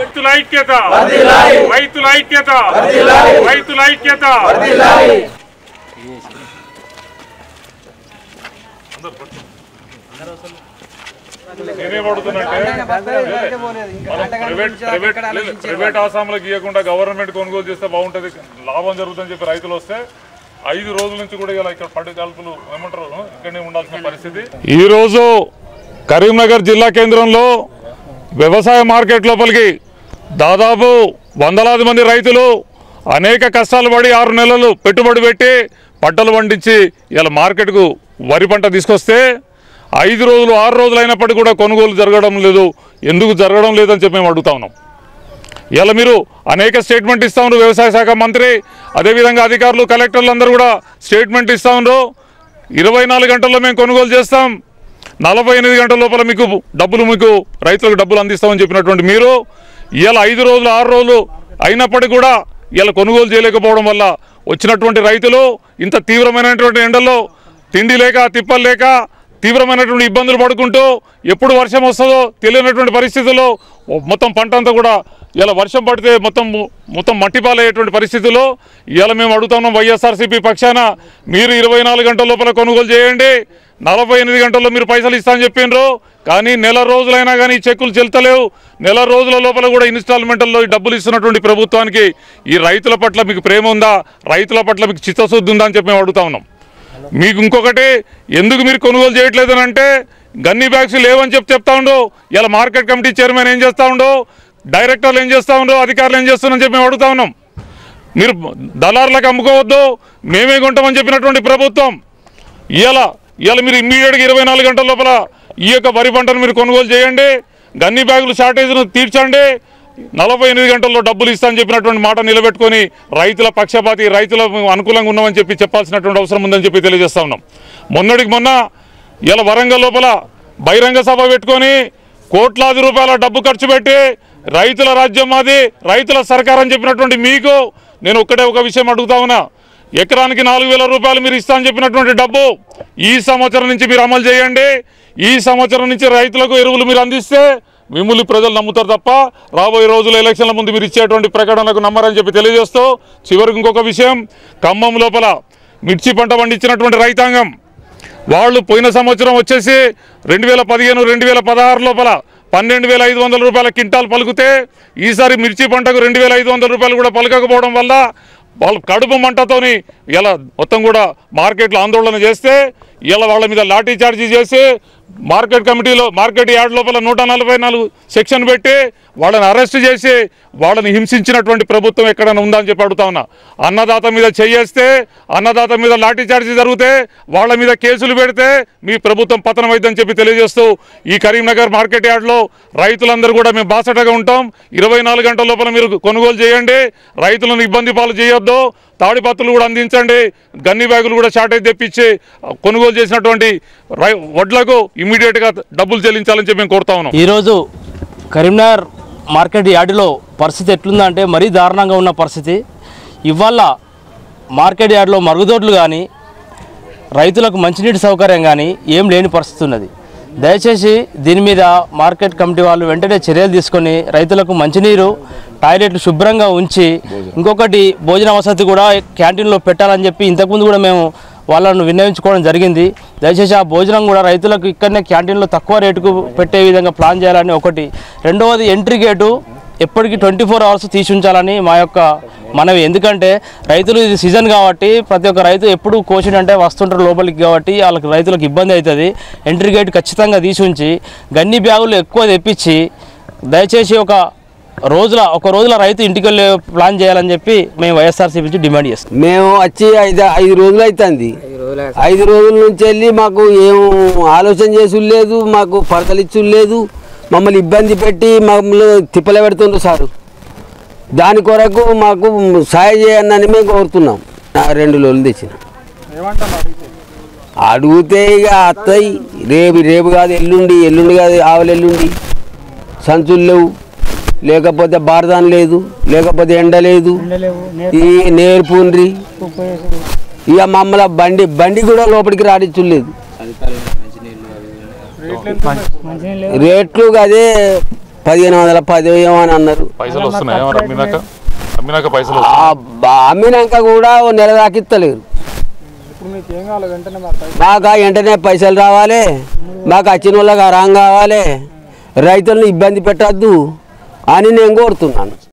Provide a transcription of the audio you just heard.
రైతుల ఐక్యత రైతుల ఐక్యత రైతుల ఐక్యత నేనేమడుగుతున్నంటే ప్రైవేట్ ప్రైవేట్ లేదు, ప్రైవేట్ ఆసాములకు ఇవ్వకుండా గవర్నమెంట్ కొనుగోలు చేస్తే బాగుంటది లాభం జరుగుతుందని చెప్పి రైతులు వస్తే ఐదు రోజుల నుంచి కూడా ఇలా ఇక్కడ పడ్డ కలుపులు ఏమంటారు ఇక్కడనే ఉండాల్సిన పరిస్థితి ఈ రోజు కరీంనగర్ జిల్లా కేంద్రంలో వ్యవసాయ మార్కెట్ లోపలికి దాదాపు వందలాది మంది రైతులు అనేక కష్టాలు పడి ఆరు నెలలు పెట్టుబడి పెట్టి పంటలు పండించి ఇలా మార్కెట్కు వరి పంట తీసుకొస్తే ఐదు రోజులు ఆరు రోజులు అయినప్పటికీ కూడా కొనుగోలు జరగడం లేదు ఎందుకు జరగడం లేదని చెప్పి మేము అడుగుతా ఉన్నాం ఇలా మీరు అనేక స్టేట్మెంట్ ఇస్తా ఉన్నారు వ్యవసాయ శాఖ మంత్రి అదేవిధంగా అధికారులు కలెక్టర్లు అందరూ కూడా స్టేట్మెంట్ ఇస్తా ఉన్నారు ఇరవై నాలుగు గంటల్లో మేము కొనుగోలు చేస్తాం నలభై ఎనిమిది గంటల లోపల మీకు డబ్బులు మీకు రైతులకు డబ్బులు అందిస్తామని చెప్పినటువంటి మీరు ఇలా ఐదు రోజులు ఆరు రోజులు అయినప్పటికీ కూడా ఇలా కొనుగోలు చేయలేకపోవడం వల్ల వచ్చినటువంటి రైతులు ఇంత తీవ్రమైనటువంటి ఎండల్లో తిండి లేక తిప్పలు లేక తీవ్రమైనటువంటి ఇబ్బందులు పడుకుంటూ ఎప్పుడు వర్షం వస్తుందో తెలియనటువంటి పరిస్థితుల్లో మొత్తం పంట అంతా కూడా ఇలా వర్షం పడితే మొత్తం మొత్తం మట్టిపాలయ్యేటువంటి పరిస్థితుల్లో ఇలా మేము అడుగుతున్నాం వైఎస్ఆర్సీపీ పక్షాన మీరు ఇరవై నాలుగు గంటల లోపల కొనుగోలు చేయండి నలభై ఎనిమిది గంటల్లో మీరు పైసలు ఇస్తా అని చెప్పిండ్రు కానీ నెల రోజులైనా కానీ ఈ చెక్కులు చెల్తలేవు నెల రోజుల లోపల కూడా ఇన్స్టాల్మెంట్లలో ఈ డబ్బులు ఇస్తున్నటువంటి ప్రభుత్వానికి ఈ రైతుల పట్ల మీకు ప్రేమ ఉందా రైతుల పట్ల మీకు చిత్తశుద్ధి ఉందా అని చెప్పి మేము అడుగుతా ఉన్నాం మీకు ఇంకొకటి ఎందుకు మీరు కొనుగోలు చేయట్లేదు అని అంటే గన్నీ బ్యాగ్స్ లేవని చెప్పి చెప్తా ఉండు ఇలా మార్కెట్ కమిటీ చైర్మన్ ఏం చేస్తా ఉండు డైరెక్టర్లు ఏం చేస్తా ఉండు అధికారులు ఏం చేస్తున్నారని చెప్పి మేము అడుగుతా ఉన్నాం మీరు దళారులకు అమ్ముకోవద్దు మేమే కొంటామని చెప్పినటువంటి ప్రభుత్వం ఇవాళ ఇవాళ మీరు ఇమ్మీడియట్గా ఇరవై నాలుగు గంటల లోపల ఈ యొక్క వరి పంటను మీరు కొనుగోలు చేయండి గన్ని బ్యాగులు షార్టేజ్ను తీర్చండి నలభై ఎనిమిది గంటల్లో డబ్బులు ఇస్తామని చెప్పినటువంటి మాట నిలబెట్టుకొని రైతుల పక్షపాతి రైతుల అనుకూలంగా ఉన్నామని చెప్పి చెప్పాల్సినటువంటి అవసరం ఉందని చెప్పి తెలియజేస్తా ఉన్నాం మొన్నటికి మొన్న ఇలా వరంగల్ లోపల బహిరంగ సభ పెట్టుకొని కోట్లాది రూపాయల డబ్బు ఖర్చు పెట్టి రైతుల రాజ్యం మాది రైతుల సర్కార్ అని చెప్పినటువంటి మీకు నేను ఒక్కటే ఒక విషయం అడుగుతా ఉన్నా ఎకరానికి నాలుగు వేల రూపాయలు మీరు ఇస్తా అని చెప్పినటువంటి డబ్బు ఈ సంవత్సరం నుంచి మీరు అమలు చేయండి ఈ సంవత్సరం నుంచి రైతులకు ఎరువులు మీరు అందిస్తే మిమ్మల్ని ప్రజలు నమ్ముతారు తప్ప రాబోయే రోజుల ఎలక్షన్ల ముందు మీరు ఇచ్చేటువంటి ప్రకటనకు నమ్మరని చెప్పి తెలియజేస్తూ చివరికి ఇంకొక విషయం ఖమ్మం లోపల మిర్చి పంట పండించినటువంటి రైతాంగం వాళ్ళు పోయిన సంవత్సరం వచ్చేసి రెండు వేల పదిహేను రెండు వేల పదహారు లోపల పన్నెండు వేల ఐదు వందల రూపాయల కింటాల్ పలుకుతే ఈసారి మిర్చి పంటకు రెండు వేల ఐదు వందల రూపాయలు కూడా పలకకపోవడం వల్ల వాళ్ళు కడుపు మంటతోని ఇలా మొత్తం కూడా మార్కెట్లో ఆందోళన చేస్తే ఇలా వాళ్ళ మీద లాఠీ చార్జీ చేసి మార్కెట్ కమిటీలో మార్కెట్ యార్డ్ లోపల నూట నలభై నాలుగు సెక్షన్ పెట్టి వాళ్ళని అరెస్ట్ చేసి వాళ్ళని హింసించినటువంటి ప్రభుత్వం ఎక్కడైనా ఉందా అని చెప్పి అడుగుతా ఉన్నా అన్నదాత మీద చెయ్యేస్తే అన్నదాత మీద లాఠీ చార్జీ జరిగితే వాళ్ళ మీద కేసులు పెడితే మీ ప్రభుత్వం పతనం అయిద్దని చెప్పి తెలియజేస్తూ ఈ కరీంనగర్ మార్కెట్ యార్డ్లో రైతులందరూ కూడా మేము బాసటగా ఉంటాం ఇరవై నాలుగు గంటల లోపల మీరు కొనుగోలు చేయండి రైతులను ఇబ్బంది పాలు చేయొద్దు తాడిపత్రులు కూడా అందించండి గన్ని బ్యాగులు కూడా షార్టేజ్ తెప్పించి కొనుగోలు చేసినటువంటి రై వడ్లకు ఇమీడియట్గా డబ్బులు చెల్లించాలని చెప్పి మేము కోరుతా ఉన్నాం ఈరోజు కరీంనగర్ మార్కెట్ యార్డులో పరిస్థితి ఎట్లుందంటే మరీ దారుణంగా ఉన్న పరిస్థితి ఇవాళ మార్కెట్ యార్డులో మరుగుదొడ్లు కానీ రైతులకు మంచినీటి సౌకర్యం కానీ ఏం లేని పరిస్థితి ఉన్నది దయచేసి దీని మీద మార్కెట్ కమిటీ వాళ్ళు వెంటనే చర్యలు తీసుకొని రైతులకు మంచినీరు టాయిలెట్లు శుభ్రంగా ఉంచి ఇంకొకటి భోజన వసతి కూడా క్యాంటీన్లో పెట్టాలని చెప్పి ఇంతకుముందు కూడా మేము వాళ్ళను విన్నవించుకోవడం జరిగింది దయచేసి ఆ భోజనం కూడా రైతులకు ఇక్కడనే క్యాంటీన్లో తక్కువ రేటుకు పెట్టే విధంగా ప్లాన్ చేయాలని ఒకటి రెండవది ఎంట్రీ గేటు ఎప్పటికీ ట్వంటీ ఫోర్ అవర్స్ తీసి ఉంచాలని మా యొక్క మనవి ఎందుకంటే రైతులు ఇది సీజన్ కాబట్టి ప్రతి ఒక్క రైతు ఎప్పుడు కోసిండంటే వస్తుంటారు లోపలికి కాబట్టి వాళ్ళకి రైతులకు ఇబ్బంది అవుతుంది ఎంట్రీ గేట్ ఖచ్చితంగా తీసి ఉంచి గన్ని బ్యాగులు ఎక్కువ తెప్పించి దయచేసి ఒక రోజుల ఒక రోజుల రైతు ఇంటికి వెళ్ళే ప్లాన్ చేయాలని చెప్పి మేము వైఎస్ఆర్సీపీ నుంచి డిమాండ్ చేస్తాం మేము వచ్చి ఐదు ఐదు రోజులు అవుతుంది ఐదు రోజుల నుంచి వెళ్ళి మాకు ఏం ఆలోచన చేసి లేదు మాకు పడతలు ఇచ్చి లేదు మమ్మల్ని ఇబ్బంది పెట్టి మమ్మల్ని తిప్పలు పెడుతుండ్రు సారు దాని కొరకు మాకు సాయం చేయని మేము కోరుతున్నాం నా రెండు రోజులు తెచ్చిన అడిగితే ఇక అత్తయి రేపు రేపు కాదు ఎల్లుండి ఎల్లుండి కాదు ఆవులు ఎల్లుండి సంచులు లేవు లేకపోతే బారదాన్ లేదు లేకపోతే ఎండ లేదు ఈ నేర్పుండ్రి ఇక మమ్మల్ని బండి బండి కూడా లోపలికి రాడించలేదు రేట్లు అదే పదిహేను వందల పది అని అన్నారు పైసలు వస్తున్నాయి ఏమన్నా అమ్మినాక అమ్మినాక పైసలు ఆ బ- అమ్మినాక కూడా ఓ నెల దాకా ఇస్తలేరు ఇప్పుడు మీకు ఏం కావాలి వెంటనే మా పై మాకు ఆ వెంటనే పైసలు రావాలి మాకు వచ్చిన వాళ్ళకి అరాం కావాలి రైతులను ఇబ్బంది పెట్టద్దు అని నేను కోరుతున్నాను